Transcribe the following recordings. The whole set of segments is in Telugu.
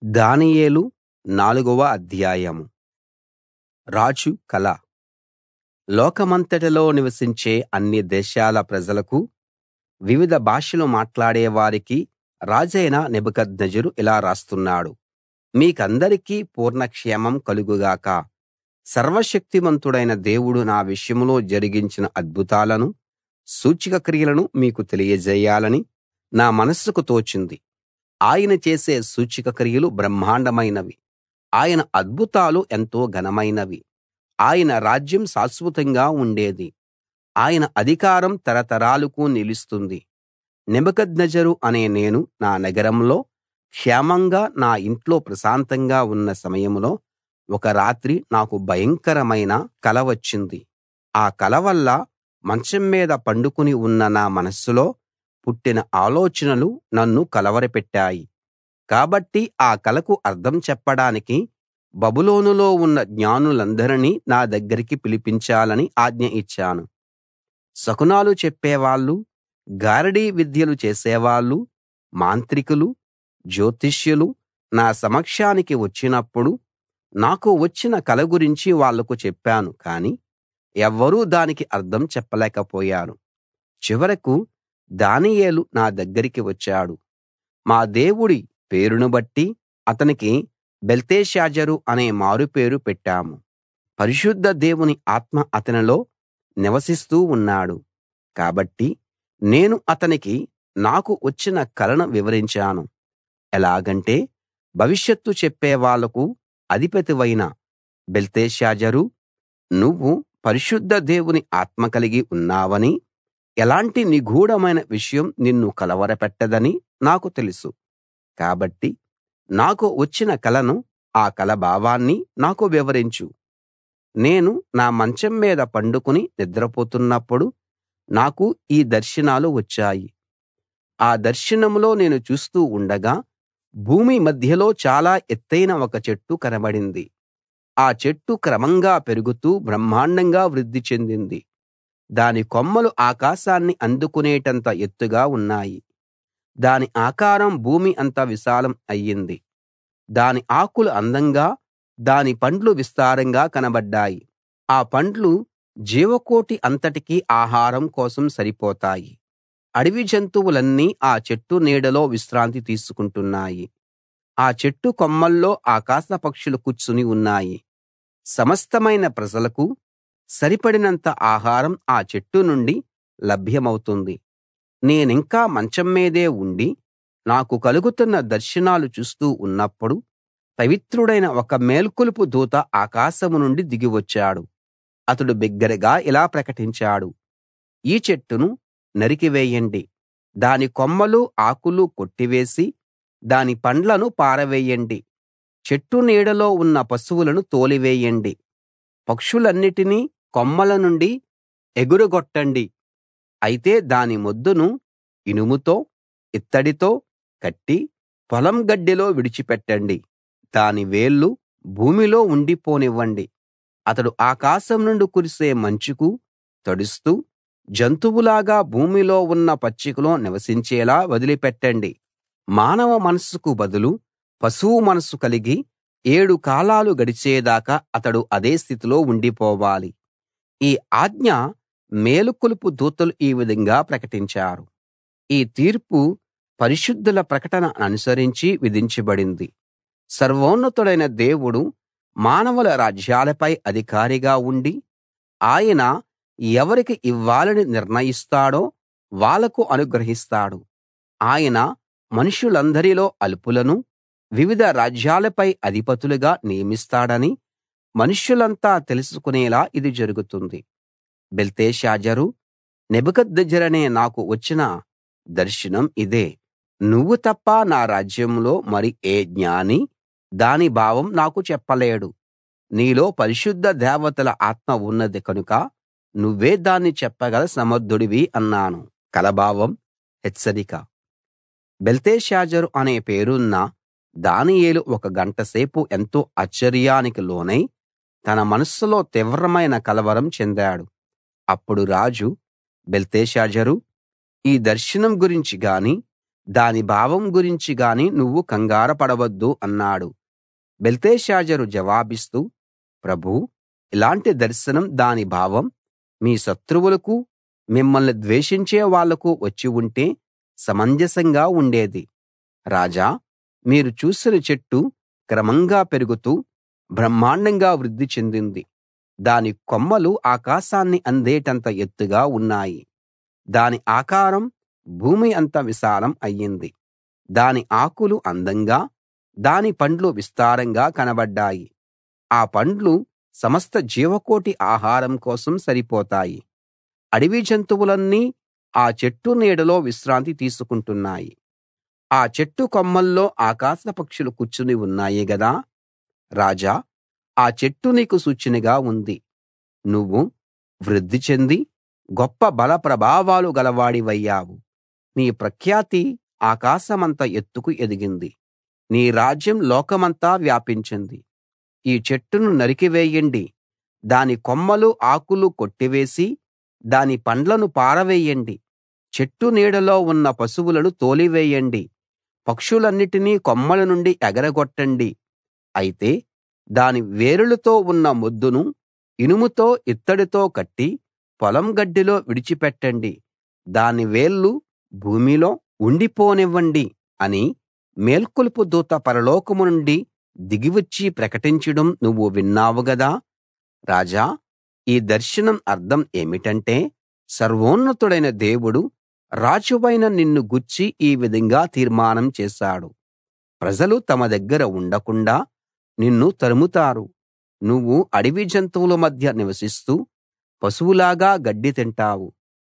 దానియేలు నాలుగవ అధ్యాయం రాజు కల లోకమంతటిలో నివసించే అన్ని దేశాల ప్రజలకూ వివిధ భాషలు మాట్లాడే వారికీ రాజైన నెబుకద్నెజరు ఇలా రాస్తున్నాడు మీకందరికీ పూర్ణ క్షేమం కలుగు గాక సర్వశక్తిమంతుడైన దేవుడు నా విషయంలో జరిగించిన అద్భుతాలనూ సూచక క్రియలను మీకు తెలియజేయాలని నా మనస్సుకు తోచింది ఆయన చేసే సూచక క్రియలు బ్రహ్మాండమైనవి ఆయన అద్భుతాలు ఎంతో ఘనమైనవి ఆయన రాజ్యం శాశ్వతంగా ఉండేది ఆయన అధికారం తరతరాలకు నిలుస్తుంది నెబుకద్నెజరు అనే నేను నా నగరంలో క్షేమంగా నా ఇంట్లో ప్రశాంతంగా ఉన్న సమయంలో ఒక రాత్రి నాకు భయంకరమైన కల వచ్చింది ఆ కల వల్ల మంచం మీద పండుకుని ఉన్న నా మనస్సులో పుట్టిన ఆలోచనలు నన్ను కలవరపెట్టాయి కాబట్టి ఆ కలకు అర్థం చెప్పడానికి బబులోనులో ఉన్న జ్ఞానులందరినీ నా దగ్గరికి పిలిపించాలని ఆజ్ఞ ఇచ్చాను శకునాలు చెప్పేవాళ్ళు గారడీ విద్యలు చేసేవాళ్ళు మాంత్రికులు జ్యోతిష్యులు నా సమక్షానికి వచ్చినప్పుడు నాకు వచ్చిన కల గురించి వాళ్లకు చెప్పాను కానీ ఎవ్వరూ దానికి అర్థం చెప్పలేకపోయారు చివరకు దానియేలు నా దగ్గరికి వచ్చాడు మా దేవుడి పేరును బట్టి అతనికి బెల్తెషాజరు అనే మారుపేరు పెట్టాము పరిశుద్ధ దేవుని ఆత్మ అతనిలో నివసిస్తూ ఉన్నాడు కాబట్టి నేను అతనికి నాకు వచ్చిన కలను వివరించాను ఎలాగంటే భవిష్యత్తు చెప్పే వాళ్లకు అధిపతివైన బెల్తెషాజరూ నువ్వు పరిశుద్ధ దేవుని ఆత్మ కలిగి ఉన్నావనీ ఎలాంటి నిగూఢమైన విషయం నిన్ను కలవరపెట్టదని నాకు తెలుసు కాబట్టి నాకు వచ్చిన కలను ఆ కల భావాన్ని నాకు వివరించు నేను నా మంచం మీద పండుకుని నిద్రపోతున్నప్పుడు నాకు ఈ దర్శనాలు వచ్చాయి ఆ దర్శనంలో నేను చూస్తూ ఉండగా భూమి మధ్యలో చాలా ఎత్తయిన ఒక చెట్టు కనబడింది ఆ చెట్టు క్రమంగా పెరుగుతూ బ్రహ్మాండంగా వృద్ధి చెందింది దాని కొమ్మలు ఆకాశాన్ని అందుకునేటంత ఎత్తుగా ఉన్నాయి దాని ఆకారం భూమి అంత విశాలం అయ్యింది దాని ఆకులు అందంగా దాని పండ్లు విస్తారంగా కనబడ్డాయి ఆ పండ్లు జీవకోటి అంతటికీ ఆహారం కోసం సరిపోతాయి అడవి జంతువులన్నీ ఆ చెట్టు నీడలో విశ్రాంతి తీసుకుంటున్నాయి ఆ చెట్టు కొమ్మల్లో ఆకాశ పక్షులు కూర్చుని ఉన్నాయి సమస్తమైన ప్రజలకు సరిపడినంత ఆహారం ఆ చెట్టు నుండి లభ్యమౌతుంది నేనింకా మంచం మీదే ఉండి నాకు కలుగుతున్న దర్శనాలు చూస్తూ ఉన్నప్పుడు పవిత్రుడైన ఒక మేల్కొలుపు దూత ఆకాశం నుండి దిగి వచ్చాడు అతడు బిగ్గరగా ఇలా ప్రకటించాడు ఈ చెట్టును నరికివేయండి దాని కొమ్మలు ఆకులు కొట్టివేసి దాని పండ్లను పారవేయండి చెట్టు నీడలో ఉన్న పశువులను తోలివేయండి పక్షులన్నిటినీ కొమ్మల నుండి ఎగురగొట్టండి అయితే దాని మొద్దును ఇనుముతో ఇత్తడితో కట్టి పొలం గడ్డిలో విడిచిపెట్టండి దాని వేళ్ళు భూమిలో ఉండిపోనివ్వండి అతడు ఆకాశం నుండి కురిసే మంచుకు తడుస్తూ జంతువులాగా భూమిలో ఉన్న పచ్చికలో నివసించేలా వదిలిపెట్టండి మానవ మనస్సుకు బదులు పశువు మనస్సు కలిగి ఏడు కాలాలు గడిచేదాకా అతడు అదే స్థితిలో ఉండిపోవాలి ఈ ఆజ్ఞ మేలుకొలుపు దూతలు ఈ విధంగా ప్రకటించారు ఈ తీర్పు పరిశుద్ధుల ప్రకటన అనుసరించి విధించబడింది సర్వోన్నతుడైన దేవుడు మానవుల రాజ్యాలపై అధికారిగా ఉండి ఆయన ఎవరికి ఇవ్వాలని నిర్ణయిస్తాడో వాళ్లకు అనుగ్రహిస్తాడు ఆయన మనుషులందరిలో అల్పులను వివిధ రాజ్యాలపై అధిపతులుగా నియమిస్తాడని మనుష్యులంతా తెలుసుకునేలా ఇది జరుగుతుంది బెల్తెషాజరు నెబుకద్నెజరనే నాకు వచ్చిన దర్శనం ఇదే నువ్వు తప్ప నా రాజ్యంలో మరి ఏ జ్ఞాని దాని భావం నాకు చెప్పలేడు నీలో పరిశుద్ధ దేవతల ఆత్మ ఉన్నది కనుక నువ్వే దాన్ని చెప్పగల సమర్థుడివి అన్నాను కలభావం హెచ్చరిక బెల్తెషాజరు అనే పేరున్న దానియేలు ఒక గంట సేపు ఎంతో ఆశ్చర్యానికి లోనై తన మనస్సులో తీవ్రమైన కలవరం చెందాడు అప్పుడు రాజు బెల్తెషాజరు ఈ దర్శనం గురించి గానీ దాని భావం గురించి గాని నువ్వు కంగారపడవద్దు అన్నాడు బెల్తెషాజరు జవాబిస్తూ ప్రభూ ఇలాంటి దర్శనం దాని భావం మీ శత్రువులకు మిమ్మల్ని ద్వేషించే వాళ్లకు వచ్చి ఉంటే సమంజసంగా ఉండేది రాజా మీరు చూసిన చెట్టు క్రమంగా పెరుగుతూ బ్రహ్మాండంగా వృద్ధి చెందింది దాని కొమ్మలు ఆకాశాన్ని అందేటంత ఎత్తుగా ఉన్నాయి దాని ఆకారం భూమి అంత విశాలం అయ్యింది దాని ఆకులు అందంగా దాని పండ్లు విస్తారంగా కనబడ్డాయి ఆ పండ్లు సమస్త జీవకోటి ఆహారం కోసం సరిపోతాయి అడవి జంతువులన్నీ ఆ చెట్టు నీడలో విశ్రాంతి తీసుకుంటున్నాయి ఆ చెట్టు కొమ్మల్లో ఆకాశ పక్షులు కూర్చుని ఉన్నాయి గదా రాజా ఆ చెట్టు నీకు సూచనగా ఉంది నువ్వు వృద్ధి చెంది గొప్ప బల ప్రభావాలు గలవాడివయ్యావు నీ ప్రఖ్యాతి ఆకాశమంత ఎత్తుకు ఎదిగింది నీ రాజ్యం లోకమంతా వ్యాపించింది ఈ చెట్టును నరికివేయండి దాని కొమ్మలు ఆకులు కొట్టివేసి దాని పండ్లను పారవేయండి చెట్టు నీడలో ఉన్న పశువులను తోలివేయండి పక్షులన్నిటినీ కొమ్మల నుండి ఎగరగొట్టండి అయితే దాని వేరులతో ఉన్న మొద్దును ఇనుముతో ఇత్తడితో కట్టి పొలం గడ్డిలో విడిచిపెట్టండి దాని వేళ్ళు భూమిలో ఉండిపోనివ్వండి అని మేల్కొలుపు దూత పరలోకం నుండి దిగివచ్చి ప్రకటించడం నువ్వు విన్నావు గదా రాజా ఈ దర్శనం అర్థం ఏమిటంటే సర్వోన్నతుడైన దేవుడు రాజువైన నిన్ను గూర్చి ఈ విధంగా తీర్మానం చేశాడు ప్రజలు తమ దగ్గర ఉండకుండా నిన్ను తరుముతారు నువ్వు అడవి జంతువుల మధ్య నివసిస్తూ పశువులాగా గడ్డి తింటావు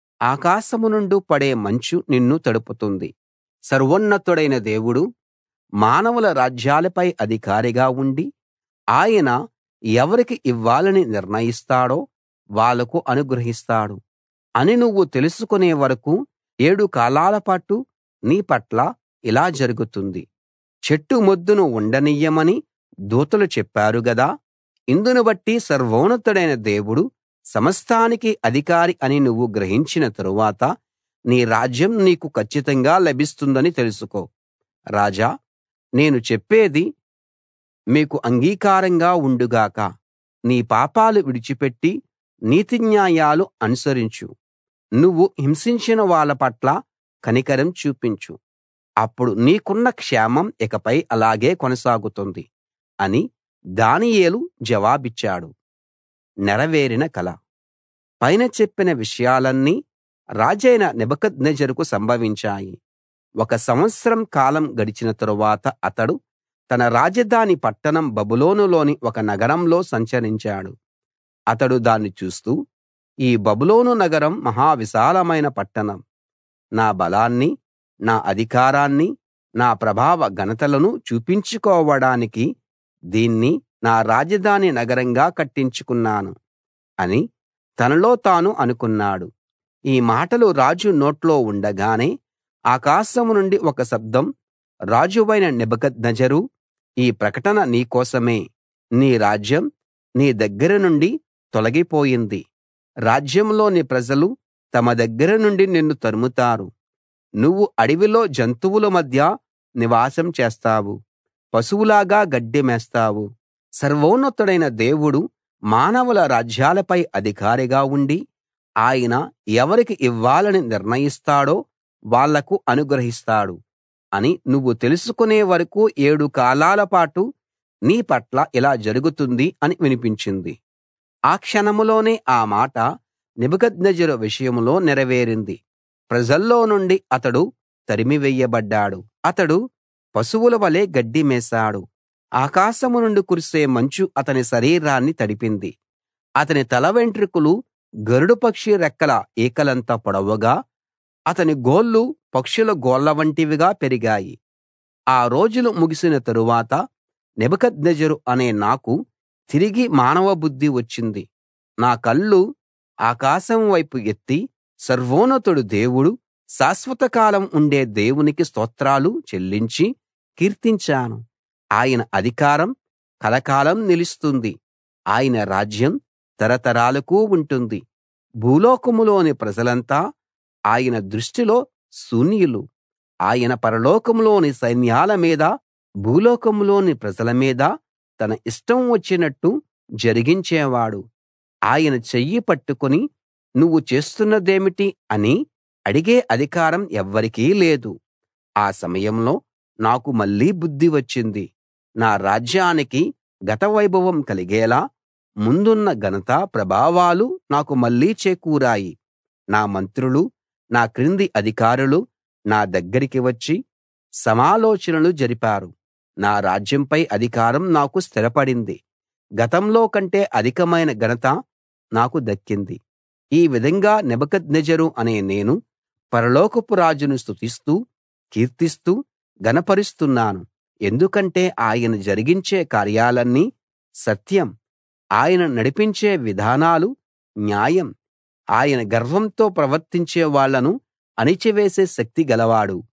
ఆకాశం నుండి పడే మంచు నిన్ను తడుపుతుంది సర్వోన్నతుడైన దేవుడు మానవుల రాజ్యాలపై అధికారిగా ఉండి ఆయన ఎవరికి ఇవ్వాలని నిర్ణయిస్తాడో వాళ్లకు అనుగ్రహిస్తాడు అని నువ్వు తెలుసుకునే వరకు ఏడు కాలాల పాటు నీ పట్ల ఇలా జరుగుతుంది చెట్టు మొద్దును ఉండనియ్యమని దూతలు చెప్పారు గదా ఇందును బట్టి సర్వోన్నతుడైన దేవుడు సమస్తానికి అధికారి అని నువ్వు గ్రహించిన తరువాత నీ రాజ్యం నీకు కచ్చితంగా లభిస్తుందని తెలుసుకో రాజా నేను చెప్పేది మీకు అంగీకారంగా ఉండుగాక నీ పాపాలు విడిచిపెట్టి నీతిన్యాయాలు అనుసరించు నువ్వు హింసించిన వాళ్ళ పట్ల కనికరం చూపించు అప్పుడు నీకున్న క్షేమం ఇకపై అలాగే కొనసాగుతుంది అని దానియేలు జవాబిచ్చాడు నెరవేరిన కల పైన చెప్పిన విషయాలన్నీ రాజైన నెబుకద్నెజరుకు సంభవించాయి ఒక సంవత్సరం కాలం గడిచిన తరువాత అతడు తన రాజధాని పట్టణం బబులోనులోని ఒక నగరంలో సంచరించాడు అతడు దాన్ని చూస్తూ ఈ బబులోను నగరం మహా విశాలమైన పట్టణం నా బలాన్ని నా అధికారాన్ని నా ప్రభావ ఘనతలను చూపించుకోవడానికి దీన్ని నా రాజధాని నగరంగా కట్టించుకున్నాను అని తనలో తాను అనుకున్నాడు ఈ మాటలు రాజు నోట్లో ఉండగానే ఆకాశం నుండి ఒక శబ్దం రాజువైన నెబుకద్నెజరు ఈ ప్రకటన నీ కోసమే నీ రాజ్యం నీ దగ్గర నుండి తొలగిపోయింది రాజ్యంలోని ప్రజలు తమ దగ్గర నుండి నిన్ను తరుముతారు నువ్వు అడవిలో జంతువుల మధ్య నివాసం చేస్తావు పశువులాగా గడ్డి మేస్తావు సర్వోన్నతుడైన దేవుడు మానవుల రాజ్యాలపై అధికారిగా ఉండి ఆయన ఎవరికి ఇవ్వాలని నిర్ణయిస్తాడో వాళ్లకు అనుగ్రహిస్తాడు అని నువ్వు తెలుసుకునే వరకు ఏడు కాలాల పాటు నీ పట్ల ఇలా జరుగుతుంది అని వినిపించింది ఆ క్షణంలోనే ఆ మాట నెబుకద్నెజరు విషయంలో నెరవేరింది ప్రజల్లో నుండి అతడు తరిమివెయ్యబడ్డాడు అతడు పశువుల వలె గడ్డి మేశాడు ఆకాశం నుండి కురిసే మంచు అతని శరీరాన్ని తడిపింది అతని తల వెంట్రుకలు గరుడ పక్షి రెక్కల ఈకలంత పొడవుగా అతని గోళ్లు పక్షుల గోళ్ల వంటివిగా పెరిగాయి ఆ రోజులు ముగిసిన తరువాత నెబుకద్నెజరు అనే నాకు తిరిగి మానవ బుద్ధి వచ్చింది నా కళ్ళు ఆకాశం వైపు ఎత్తి సర్వోన్నతుడు దేవుడు శాశ్వత కాలం ఉండే దేవునికి స్తోత్రాలు చెల్లించి కీర్తించాను ఆయన అధికారం కలకాలం నిలుస్తుంది ఆయన రాజ్యం తరతరాలకు ఉంటుంది భూలోకములోని ప్రజలంతా ఆయన దృష్టిలో శూన్యులు ఆయన పరలోకంలోని సైన్యాల మీద భూలోకంలోని ప్రజల మీద తన ఇష్టం వచ్చినట్టు జరిగించేవాడు ఆయన చెయ్యి పట్టుకుని నువ్వు చేస్తున్నదేమిటి అని అడిగే అధికారం ఎవ్వరికీ లేదు ఆ సమయంలో నాకు మళ్ళీ బుద్ధి వచ్చింది నా రాజ్యానికి గత వైభవం కలిగేలా ముందున్న ఘనత ప్రభావాలు నాకు మళ్ళీ చేకూరాయి నా మంత్రులు నా క్రింది అధికారులు నా దగ్గరికి వచ్చి సమాలోచనలు జరిపారు నా రాజ్యంపై అధికారం నాకు స్థిరపడింది గతంలో కంటే అధికమైన ఘనత నాకు దక్కింది ఈ విధంగా నెబుకద్నెజరు అనే నేను పరలోకపు రాజును స్తుతిస్తూ కీర్తిస్తూ ఘనపరుస్తున్నాను ఎందుకంటే ఆయన జరిగించే కార్యాలన్నీ సత్యం ఆయన నడిపించే విధానాలు న్యాయం ఆయన గర్వంతో ప్రవర్తించే వాళ్ళను అణిచివేసే శక్తి గలవాడు